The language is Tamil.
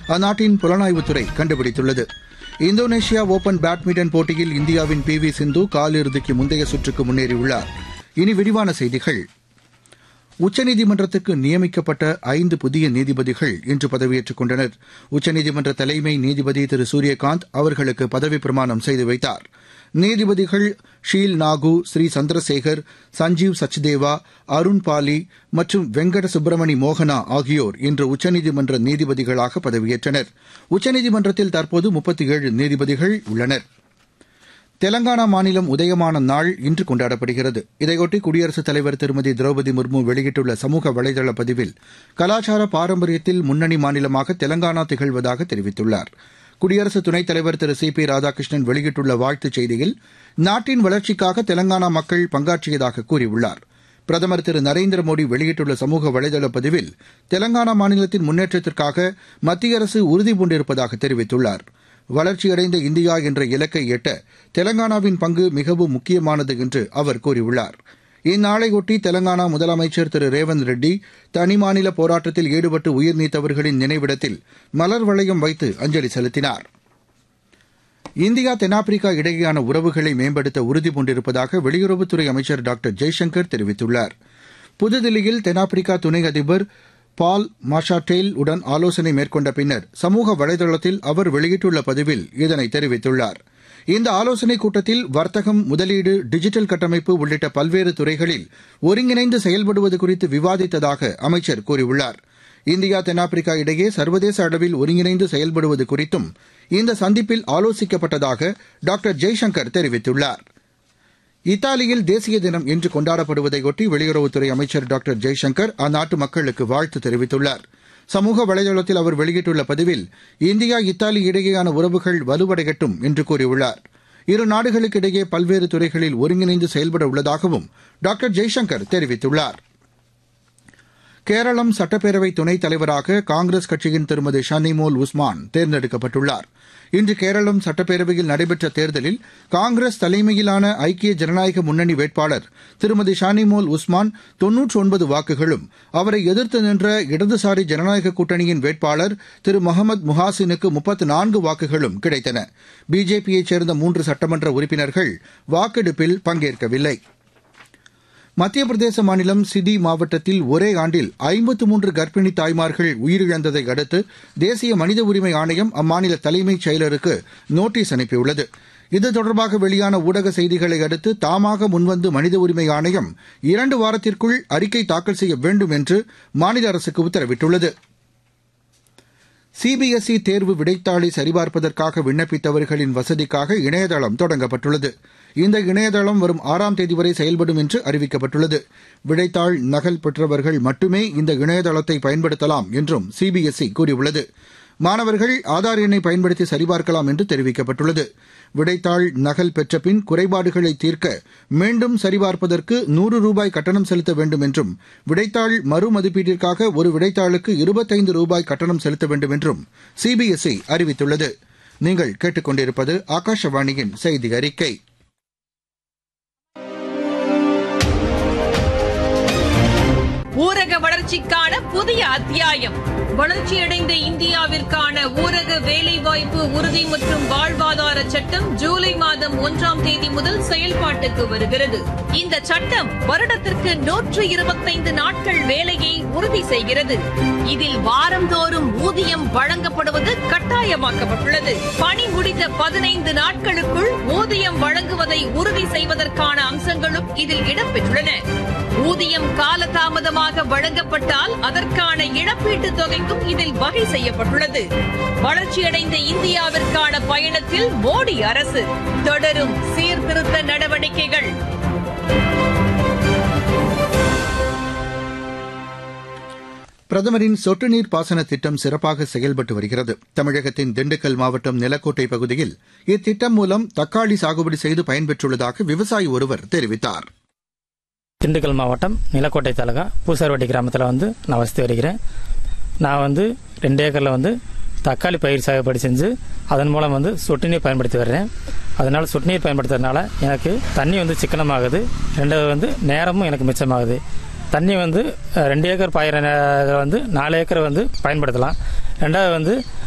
அந்நாட்டின் புலனாய்வுத்துறை கண்டுபிடித்துள்ளது இந்தோனேஷியா ஓபன் பேட்மிண்டன் போட்டியில் இந்தியாவின் பி வி சிந்து காலிறுதிக்கு முந்தைய சுற்றுக்கு முன்னேறியுள்ளார் இனி விரிவான செய்திகள் உச்சநீதிமன்றத்துக்கு நியமிக்கப்பட்ட ஐந்து புதிய நீதிபதிகள் இன்று பதவியேற்றுக் கொண்டனர் உச்சநீதிமன்ற தலைமை நீதிபதி திரு சூரியகாந்த் அவர்களுக்கு பதவிப் பிரமாணம் செய்து வைத்தார் நீதிபதிகள் ஷீல் நாகு ஸ்ரீ சந்திரசேகர் சஞ்சீவ் சச்தேவா அருண் பாலி மற்றும் வெங்கட சுப்பிரமணி மோகனா ஆகியோர் இன்று உச்சநீதிமன்ற நீதிபதிகளாக பதவியேற்றனர் உச்சநீதிமன்றத்தில் தற்போது முப்பத்தி ஏழு நீதிபதிகள் உள்ளனா் தெலங்கானா மாநிலம் உதயமான நாள் இன்று கொண்டாடப்படுகிறது இதையொட்டி குடியரசுத் தலைவர் திருமதி திரௌபதி முர்மு வெளியிட்டுள்ள சமூக வலைதள பதிவில் கலாச்சார பாரம்பரியத்தில் முன்னணி மாநிலமாக தெலங்கானா திகழ்வதாக தெரிவித்துள்ளார் குடியரசு துணைத் தலைவர் திரு சி பி ராதாகிருஷ்ணன் வெளியிட்டுள்ள வாழ்த்துச் செய்தியில் நாட்டின் வளர்ச்சிக்காக தெலங்கானா மக்கள் பங்காற்றியதாக கூறியுள்ளார் பிரதமர் திரு நரேந்திர மோடி வெளியிட்டுள்ள சமூக வலைதள பதிவில் தெலங்கானா மாநிலத்தின் முன்னேற்றத்திற்காக மத்திய அரசு உறுதிபூண்டிருப்பதாக தெரிவித்துள்ளாா் வளர்ச்சியடைந்த இந்தியா என்ற இலக்கை எட்ட தெலங்கானாவின் பங்கு மிகவும் முக்கியமானது என்று அவர் கூறியுள்ளார் இந்நாளையொட்டி தெலங்கானா முதலமைச்சர் திரு ரேவந்த் ரெட்டி தனிமாநில போராட்டத்தில் ஈடுபட்டு உயிர் நீத்தவர்களின் நினைவிடத்தில் மலர் வளையம் வைத்து அஞ்சலி செலுத்தினார் இந்தியா தென்னாப்பிரிக்கா இடையேயான உறவுகளை மேம்படுத்த உறுதிபூண்டிருப்பதாக வெளியுறவுத்துறை அமைச்சர் டாக்டர் ஜெய்சங்கர் தெரிவித்துள்ளார் புதுதில்லியில் தென்னாப்பிரிக்கா துணை அதிபர் பால் மாஷாட்டேல் உடன் ஆலோசனை மேற்கொண்ட பின்னர் சமூக வலைதளத்தில் அவர் வெளியிட்டுள்ள பதிவில் இதனை தெரிவித்துள்ளார் இந்த ஆலோசனைக் கூட்டத்தில் வர்த்தகம் முதலீடு டிஜிட்டல் கட்டமைப்பு உள்ளிட்ட பல்வேறு துறைகளில் ஒருங்கிணைந்து செயல்படுவது குறித்து விவாதித்ததாக அமைச்சர் கூறியுள்ளார் இந்தியா தென்னாப்பிரிக்கா இடையே சர்வதேச அளவில் ஒருங்கிணைந்து செயல்படுவது குறித்தும் இந்த சந்திப்பில் ஆலோசிக்கப்பட்டதாக டாக்டர் ஜெய்சங்கர் தெரிவித்துள்ளார் இத்தாலியில் தேசிய தினம் இன்று கொண்டாடப்படுவதையொட்டி வெளியுறவுத்துறை அமைச்சர் டாக்டர் ஜெய்சங்கர் அந்நாட்டு மக்களுக்கு வாழ்த்து தெரிவித்துள்ளார் சமூக வலைதளத்தில் அவர் வெளியிட்டுள்ள பதிவில் இந்தியா இத்தாலி இடையேயான உறவுகள் வலுவடையட்டும் என்று கூறியுள்ளார் இரு நாடுகளுக்கிடையே பல்வேறு துறைகளில் ஒருங்கிணைந்து செயல்பட உள்ளதாகவும் டாக்டர் ஜெய்சங்கர் தெரிவித்துள்ளார் கேரளம் சட்டப்பேரவை துணைத் தலைவராக காங்கிரஸ் கட்சியின் திருமதி ஷனிமோல் உஸ்மான் தேர்ந்தெடுக்கப்பட்டுள்ளார் இன்று கேரளம் சட்டப்பேரவையில் நடைபெற்ற தேர்தலில் காங்கிரஸ் தலைமையிலான ஐக்கிய ஜனநாயக முன்னணி வேட்பாளர் திருமதி ஷானிமோல் உஸ்மான் தொன்னூற்றி ஒன்பது வாக்குகளும் அவரை எதிர்த்து நின்ற இடதுசாரி ஜனநாயக கூட்டணியின் வேட்பாளர் திரு முகமது முஹாசினுக்கு முப்பத்து நான்கு வாக்குகளும் கிடைத்தன பிஜேபியைச் சேர்ந்த மூன்று சட்டமன்ற உறுப்பினர்கள் வாக்கெடுப்பில் பங்கேற்கவில்லை மத்திய பிரதேச மாநிலம் சிதி மாவட்டத்தில் ஒரே ஆண்டில் ஐம்பத்து மூன்று கர்ப்பிணி தாய்மார்கள் உயிரிழந்ததை அடுத்து தேசிய மனித உரிமை ஆணையம் அம்மாநில தலைமைச் செயலருக்கு நோட்டீஸ் அனுப்பியுள்ளது இது தொடர்பாக வெளியான ஊடக செய்திகளை அடுத்து தாமாக முன்வந்து மனித உரிமை ஆணையம் இரண்டு வாரத்திற்குள் அறிக்கை தாக்கல் செய்ய வேண்டும் என்று மாநில அரசுக்கு உத்தரவிட்டுள்ளது சிபிஎஸ்இ தேர்வு விடைத்தாளை சரிபார்ப்பதற்காக விண்ணப்பித்தவர்களின் வசதிக்காக இணையதளம் தொடங்கப்பட்டுள்ளது இந்த இணையதளம் வரும் ஆறாம் தேதி வரை செயல்படும் என்று அறிவிக்கப்பட்டுள்ளது விடைத்தாள் நகல் பெற்றவர்கள் மட்டுமே இந்த இணையதளத்தை பயன்படுத்தலாம் என்றும் சிபிஎஸ்இ கூறியுள்ளது மாணவர்கள் ஆதார் எண்ணை பயன்படுத்தி சரிபார்க்கலாம் என்று தெரிவிக்கப்பட்டுள்ளது விடைத்தாள் நகல் பெற்ற பின் குறைபாடுகளை தீர்க்க மீண்டும் சரிபார்ப்பதற்கு நூறு ரூபாய் கட்டணம் செலுத்த வேண்டும் என்றும் விடைத்தாள் மறுமதிப்பீட்டிற்காக ஒரு விடைத்தாளுக்கு இருபத்தைந்து ரூபாய் கட்டணம் செலுத்த வேண்டும் என்றும் சிபிஎஸ்இ அறிவித்துள்ளது நீங்கள் கேட்டுக்கொண்டிருப்பது ஆகாஷவாணியின் செய்தி அறிக்கை ஊரக வளர்ச்சிக்கான புதிய அத்தியாயம் வளர்ச்சியடைந்த இந்தியாவிற்கான ஊரக வேலைவாய்ப்பு உறுதி மற்றும் வாழ்வாதார சட்டம் ஜூலை மாதம் ஒன்றாம் தேதி முதல் செயல்பாட்டுக்கு வருகிறது இந்த சட்டம் வருடத்திற்கு நூற்று இருபத்தைந்து நாட்கள் வேலையை உறுதி செய்கிறது இதில் வாரந்தோறும் ஊதியம் வழங்கப்படுவது கட்டாயமாக்கப்பட்டுள்ளது பணி முடிந்த பதினைந்து நாட்களுக்குள் ஊதியம் வழங்குவதை உறுதி செய்வதற்கான அம்சங்களும் இதில் இடம்பெற்றுள்ளன ஊதியம் காலதாமதமாக வழங்கப்பட்டால் அதற்கான இழப்பீட்டுத் தொகைக்கும் இதில் வகை செய்யப்பட்டுள்ளது வளர்ச்சியடைந்த இந்தியாவிற்கான பயணத்தில் மோடி அரசு தொடரும் சீர்திருத்த நடவடிக்கைகள் பிரதமரின் சொட்டு நீர் பாசன திட்டம் சிறப்பாக செயல்பட்டு வருகிறது தமிழகத்தின் திண்டுக்கல் மாவட்டம் நிலக்கோட்டை பகுதியில் இத்திட்டம் மூலம் தக்காளி சாகுபடி செய்து பயன்பெற்றுள்ளதாக விவசாயி ஒருவர் தெரிவித்தார் திண்டுக்கல் மாவட்டம் நிலக்கோட்டை தாலுகா பூசார்வட்டி கிராமத்தில் வந்து நான் வசித்து வருகிறேன் நான் வந்து ரெண்டு ஏக்கரில் வந்து தக்காளி பயிர் சாகுபடி செஞ்சு அதன் மூலம் வந்து சொட்டு நீர் பயன்படுத்தி வர்றேன் அதனால் சொட்டு நீர் பயன்படுத்துறதுனால எனக்கு தண்ணி வந்து சிக்கனமாகுது ரெண்டாவது வந்து நேரமும் எனக்கு மிச்சமாகுது தண்ணி வந்து அஹ், ரெண்டு ஏக்கர் பாயிர நே- இதுல வந்து நாலு ஏக்கர் வந்து பயன்படுத்தலாம் ரெண்டாவது வந்து